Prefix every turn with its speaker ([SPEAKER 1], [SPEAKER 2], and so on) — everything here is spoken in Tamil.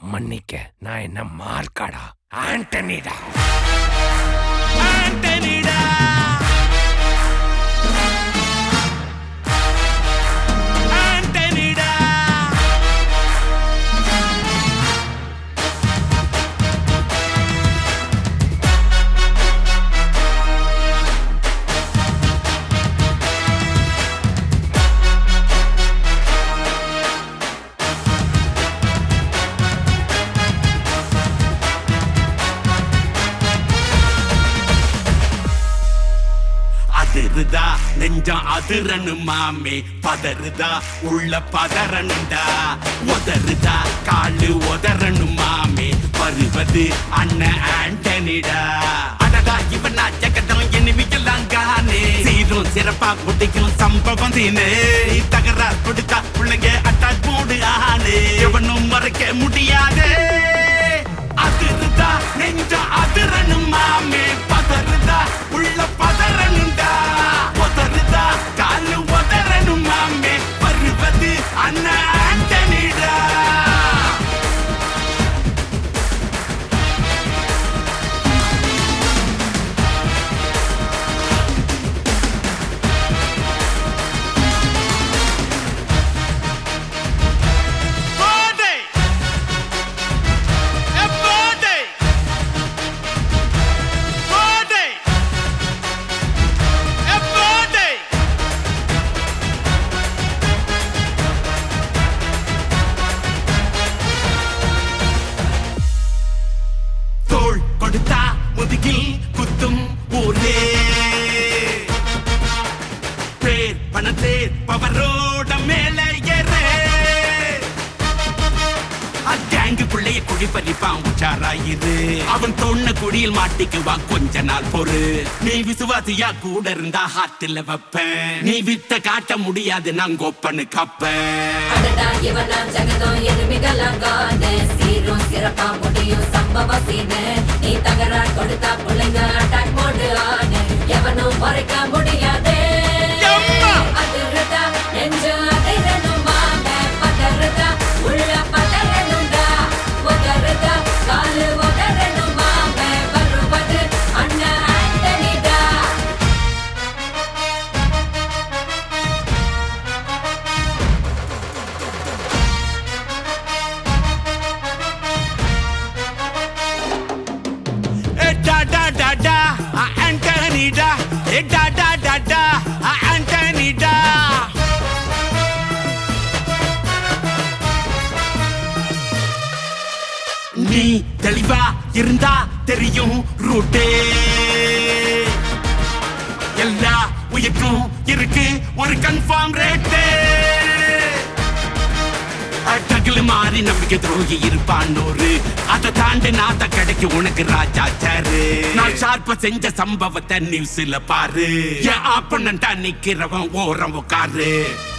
[SPEAKER 1] மன்னிக்க நான் என்ன மார்க்காடா ஆண்டனிடா
[SPEAKER 2] ஆண்டனிடா ஆண்டனிடா அதிருதா நெஞ்சம் அதிரனு மாமே பதறுதா உள்ள பதறனுண்டா உதறுதா காலு உதறனு மாமே வருவது அண்ணன் ஆண்டனிடா அடடா இவன் ஜகதம் எனிமிக்கலாம் காணே சீரும் சிறப்பா குட்டிக்கும் சம்பவம் தீனே தகராறு கொடுத்தா பிள்ளைங்க அட்டாக் போடு ஆனே எவனும் மறைக்க முடியாதே அதிருதா நெஞ்ச அதிரனு மாமே பதறுதா உள்ள பதறனுண்டா உதறுதா காலு உதறனு மாமே வருவது அண்ணன் ஆண்டனிடா Body! A body! Body! A body! தோள் கொடுத்தா முதுகில் குத்தும் ஊரே பேர் பணத்தேர் பவரோட மேல ஏறே அங்கேங்கு பிள்ளைய குழி பறிப்பான் உச்சாராயிரு அவன் தொன்ன குடியில் மாட்டிக்குவான் கொஞ்ச நாள் பொறு நீ விசுவாசியா கூட இருந்தா ஹாட்டில் வைப்பேன் நீ வித்த காட்ட முடியாது நான் கொப்பனு கப்பேன்
[SPEAKER 3] அடடா இவனாம் ஜெகதம் எருமிகளாம் காணு சீரும் சிறப்பா முடியும் சம்பவ சீனு நீ தகராறு கொடுத்தா பிள்ளைங்க அட்டாக் போடு ஆனு எவனும் மறைக்க முடியாதே
[SPEAKER 2] எம்மா!
[SPEAKER 3] அதிருதா நெஞ்சு அதிரணும் வாங்க பதறுதா உள்ள பதறணும்டா உதறுதா காலு உதறணும் வாங்க வருவது அண்ணன் ஆண்டனிடா
[SPEAKER 2] Eh, da da da da, ah, Anthony da. Eh, da da da da, ah, Anthony da. நீ தெளிவா இருந்தா தெரியும் ரூட்டே எல்லா உயிர்க்கும் இருக்கு ஒரு கன்ஃபார்ம் ரேட்டே டகுல மாறி நம்பிக்கை துரோகி இருப்பான் ஒரு அதை தாண்டி நாத்த கிடைக்கும் உனக்கு ராஜா சாரு நான் ஷார்ப்ப செஞ்ச சம்பவத்தை நியூஸ்ல பாரு என் ஆப்பனண்டா நிக்கிறவன் ஓரம் உட்காரு